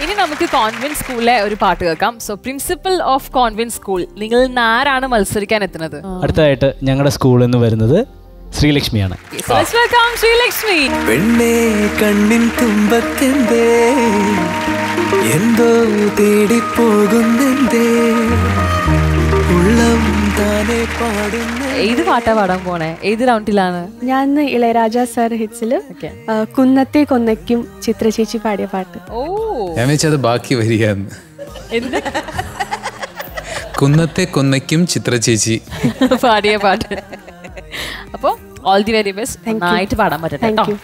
ഇനി നമുക്ക് കോൺവെന്റ് സ്കൂളിലെ ഒരു പാട്ട് കേൾക്കാം so principal of convent school നിങ്ങൾ ഇന്ന് ആരാണ് മത്സരിക്കാൻ എത്തുന്നത് അടുത്തതായിട്ട് ഞങ്ങളുടെ സ്കൂളിൽ നിന്ന് വരുന്നത് ശ്രീലക്ഷ്മിയാണ് വെൽക്കം ശ്രീലക്ഷ്മി പെണ്ണേ കണ്ണിൻ തുമ്പത്തെന്തേ എന്തോ തേടിപ്പോകുന്നെന്തേ ഉള്ളം താനെ പാടുന്ന ഏത് പാട്ടാ പാടാൻ പോണേ ഏത് റൗണ്ടിലാണ് ഞാൻ ഇന്ന് ഇളയരാജ സാർ ഹിറ്റ്സിൽ Okay. കുന്നത്തെ കൊന്നയ്ക്കും ചിത്രചേച്ചി പാടിയ പാട്ട് ഓ ഞാൻ വെച്ചത് ബാക്കി വരികയെന്ന് എന്ത് കുന്നത്തെ കൊന്നയ്ക്കും ചിത്ര ചേച്ചി പാടിയ പാട്ട് അപ്പൊ all the very best Thank you. നന്നായിട്ട് പാടാൻ പറ്റട്ടെ താങ്ക് കേട്ടോ യു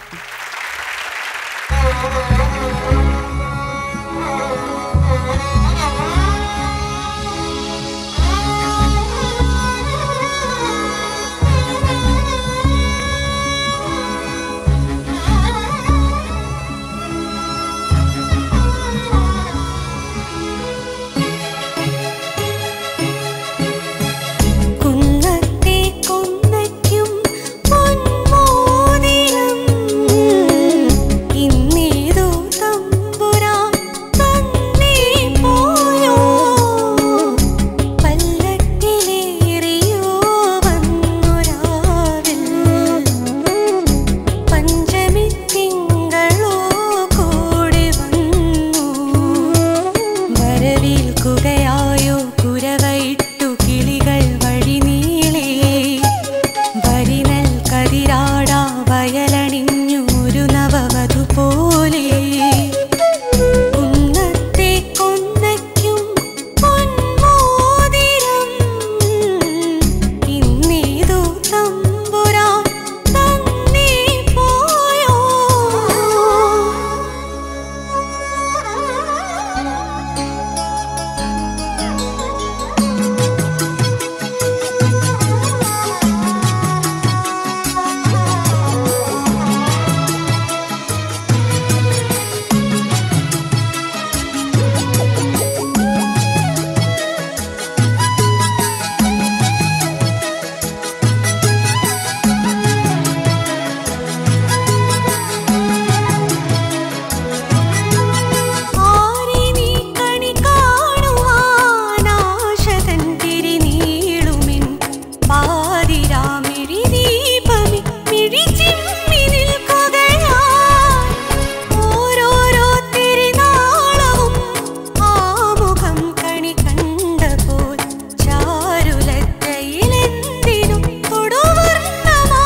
കുന്നത്തെ കൊന്നയ്ക്കും പൊന്മോതിരം ഇന്നേതോ തമ്പുരാൻ തന്നേ പോയോ പല്ലക്കിലേറിയോ വന്നൊരാവിൽ പഞ്ചമി തിങ്കളോ കൂടി വന്നു വരവേൽക്കുകയായോ കുരവയിട്ടു കിളികൾ വഴി നീളേ വരിനൽ കതിരാടാ വയലണിഞ്ഞു ഒരു നവവധു പോലെ കുന്നത്തെ കൊന്നയ്ക്കും പൊന്മോതിരം ഇന്നേതോ തമ്പുരാൻ തന്നേ പോയോ ആരെ നീ കണി കാണുവാനാശതൻ തിരിനീളുമിൻ പാതിരാമിഴി ദീപമി മിഴി ചിമ്മി നിൽക്കുകയാൽ ഓരോരോ തിരിനാളവും ആമുഖം കണി കണ്ടപ്പോൾ ചാരുലജ്ജയിലെന്തിനും കൊടുവർണ്ണമാ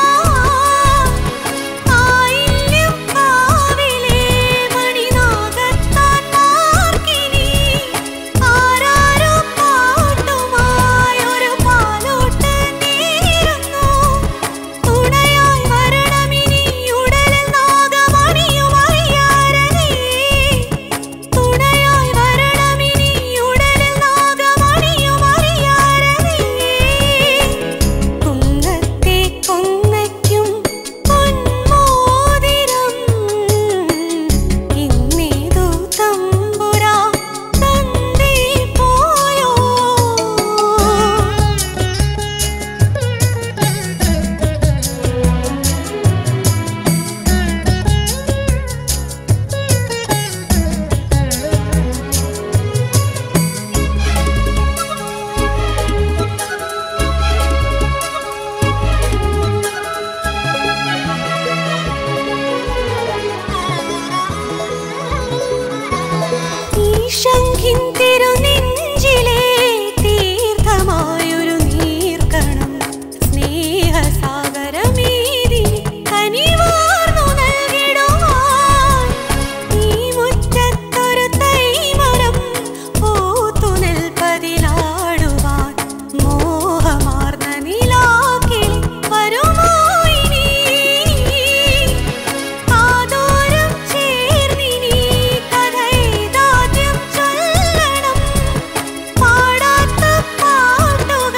ആയില്യം കാവിലേ മണിനാഗത്താൻ മാർക്കിനി ആരാരോ പാട്ടുമായൊരു പാലോട്ട് നീരുന്നു തുണയായി വരണമിനി ഉടലിൽ നാഗമണിയുമറിയാരനേ തുണയായി വരണമിനി ഉടലിൽ നാഗമണിയുമറിയാരനേ കുന്നത്തെ കൊന്നയ്ക്കും പൊന്മോതിരം ഇന്നേതോ തമ്പുരാ തന്നേ പോയോ ഈ ശംഖിൻ തിരുനെഞ്ചിലെ തീർത്ഥമായൊരു നീർക്കണം സ്നേഹസാഗരമേതി കനിവാർന്നു നൽകിടുവാൻ ഈ മുറ്റത്തൊരു തൈമരം പൂത്തു നിൽപ്പതിലാടുവാൻ മോഹമാർന്ന നിലാക്കിളി വരുമോ ഇനി കാതോരം ചേർന്നിനി കഥയിതാദ്യം ചൊല്ലണം പാടാത്ത പാട്ടുകൾ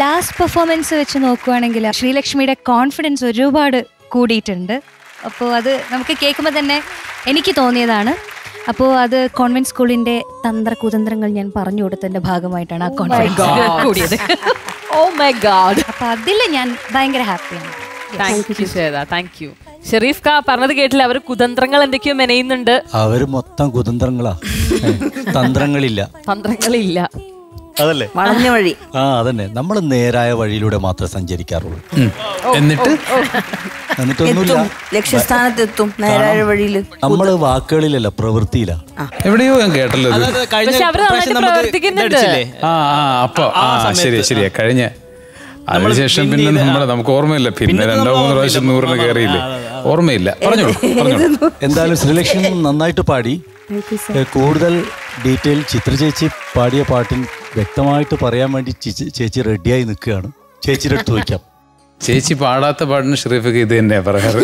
ലാസ്റ്റ് പെർഫോമൻസ് വെച്ച് നോക്കുവാണെങ്കിൽ ശ്രീലക്ഷ്മിയുടെ കോൺഫിഡൻസ് ഒരുപാട് കൂടിയിട്ടുണ്ട് അപ്പോൾ അത് നമുക്ക് കേൾക്കുമ്പോൾ തന്നെ എനിക്ക് തോന്നിയതാണ് അപ്പോൾ അത് കോൺവെന്റ് സ്കൂളിന്റെ തന്ത്ര കുതന്ത്രങ്ങൾ ഞാൻ പറഞ്ഞു കൊടുത്തതിന്റെ ഭാഗമായിട്ടാണ് ആ കോൺഫിഡൻസ് കൂടിയത് ഓ മൈ ഗാഡ് അപ്പോൾ അതിൽ ഞാൻ ഭയങ്കര ഹാപ്പിയാണ് thank you Shweta thank you Sherif കാ പറഞ്ഞത് കേട്ടില്ല അവർ കുതന്ത്രങ്ങൾ എന്തൊക്കെയോ മെനയുന്നുണ്ട് അവര് മൊത്തം കുതന്ത്രങ്ങളാ ഏ, തന്ത്രങ്ങളില്ല തന്ത്രങ്ങളില്ല അതല്ലേ വളഞ്ഞ വഴി ആ അതന്നെ നമ്മൾ നേരായ വഴിയിലൂടെ മാത്രമേ സഞ്ചരിക്കാറുള്ളൂ ഉം. എന്നിട്ട് എന്നിട്ടൊന്നുമില്ല എത്തും ലക്ഷ്യസ്ഥാനത്തെത്തും നേരായ വഴിയില് നമ്മള് വാക്കുകളിലല്ല പ്രവൃത്തിയില്ല എവിടെയോ ഞാൻ കേട്ടല്ലോ ഇത് പക്ഷെ അവര് നന്നായിട്ട് പ്രവർത്തിക്കുന്നുണ്ട് ആ ആ അപ്പൊ ആ ശരിയാ ശരിയാ കഴിഞ്ഞ അതിനുശേഷം പിന്നെ നമ്മളെ നമുക്ക് ഓർമ്മയില്ല പിന്നെ രണ്ടോ മൂന്നോ പ്രാവശ്യം നൂറിന് കയറിയില്ലേ ഓർമ്മയില്ല പറഞ്ഞോളൂ പറഞ്ഞോളൂ എന്തായാലും ശ്രീലക്ഷ്മി നന്നായിട്ട് പാടി താങ്ക് യു സർ ഏ, കൂടുതൽ ഡീറ്റെയിൽ ചിത്ര ചേച്ചി പാടിയ പാട്ടിൻ വ്യക്തമായിട്ട് പറയാൻ വേണ്ടി ചേച്ചി- ചേച്ചി റെഡിയായി നിൽക്കുകയാണ് ചേച്ചിയുടെ അടുത്ത് വയ്ക്കാം ചേച്ചി പാടാത്ത പാടിന് ഷെറീഫൊക്കെ ഇത് തന്നെയാ പറയാറ്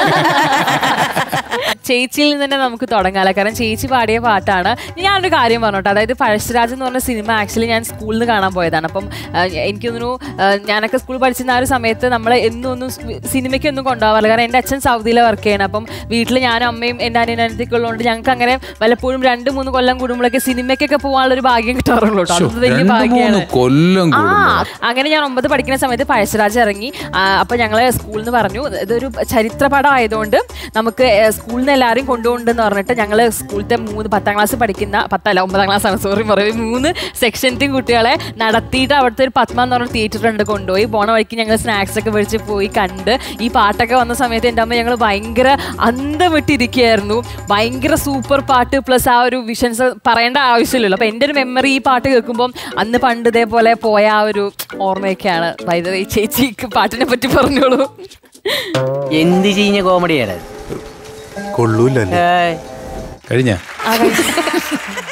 ചേച്ചിയിൽ നിന്ന് തന്നെ നമുക്ക് തുടങ്ങാലോ കാരണം ചേച്ചി പാടിയ പാട്ടാണ് ഞാനൊരു കാര്യം പറഞ്ഞോട്ടെ അതായത് പഴശ്ശിരാജ് എന്ന് പറഞ്ഞ സിനിമ ആക്ച്വലി ഞാൻ സ്കൂളിൽ നിന്ന് കാണാൻ പോയതാണ് അപ്പം ആ, എനിക്ക് തോന്നുന്നു ആ, ഞാനൊക്കെ സ്കൂളിൽ പഠിച്ചിരുന്ന ആ ഒരു സമയത്ത് നമ്മൾ എന്നും ഒന്നും സിനിമയ്ക്ക് ഒന്നും കൊണ്ടുപോകാറില്ല കാരണം എൻ്റെ അച്ഛൻ സൗദിയിൽ വർക്ക് ചെയ്യണം അപ്പം വീട്ടിൽ ഞാനും അമ്മയും എൻ്റെ അനിയനത്തിയൊക്കെ ഉള്ളതുകൊണ്ട് ഞങ്ങൾക്ക് അങ്ങനെ വല്ലപ്പോഴും രണ്ട് മൂന്ന് കൊല്ലം കൂടുമ്പോഴൊക്കെ സിനിമയ്ക്കൊക്കെ പോകാനുള്ള ഒരു ഭാഗ്യം കിട്ടാറുള്ളൂ കേട്ടോ അത് വലിയ രണ്ട് മൂന്ന് ഭാഗ്യമാണ് കൊല്ലം ആ കൂടുമ്പോ അങ്ങനെ ഞാൻ ഒമ്പത് പഠിക്കുന്ന സമയത്ത് പഴശ്ശിരാജ് ഇറങ്ങി ആ, അപ്പൊ ഞങ്ങള് സ്കൂളിൽ നിന്ന് പറഞ്ഞു ഇതൊരു ചരിത്രപടം ആയതുകൊണ്ട് നമുക്ക് ഏ, സ്കൂളിൽ നിന്ന് എല്ലാവരും കൊണ്ടുപോകുന്നുണ്ടെന്ന് പറഞ്ഞിട്ട് ഞങ്ങൾ സ്കൂളിലത്തെ മൂന്ന് പത്താം ക്ലാസ് പഠിക്കുന്ന പത്തല്ല ഒമ്പതാം ക്ലാസ് ആണ് സോറി പറയും മൂന്ന് സെക്ഷൻറ്റെയും കുട്ടികളെ നടത്തിയിട്ട് അവിടുത്തെ ഒരു പത്മ എന്ന് പറഞ്ഞ തിയേറ്റർ ഉണ്ട് കൊണ്ടുപോയി പോണ വഴിക്ക് ഞങ്ങൾ സ്നാക്സ് ഒക്കെ മേടിച്ച് പോയി കണ്ട് ഈ പാട്ടൊക്കെ വന്ന സമയത്ത് എൻ്റെ അമ്മ ഞങ്ങൾ ഭയങ്കര അന്തം വിട്ടിരിക്കുകയായിരുന്നു ഭയങ്കര സൂപ്പർ പാട്ട് പ്ലസ് ആ ഒരു വിഷൻസ് പറയേണ്ട ആവശ്യമില്ലല്ലോ അപ്പൊ എൻ്റെ ഒരു മെമ്മറി ഈ പാട്ട് കേൾക്കുമ്പോൾ അന്ന് പണ്ട് ഇതേപോലെ പോയ ആ ഒരു ഓർമ്മയൊക്കെയാണ് വൈദ്യുതി ചേച്ചിക്ക് പാട്ടിനെ പറ്റി പറഞ്ഞോളൂ എന്ത് ചീഞ്ഞ കോമഡിയാണ് കൊള്ളൂലല്ലേ കഴിഞ്ഞ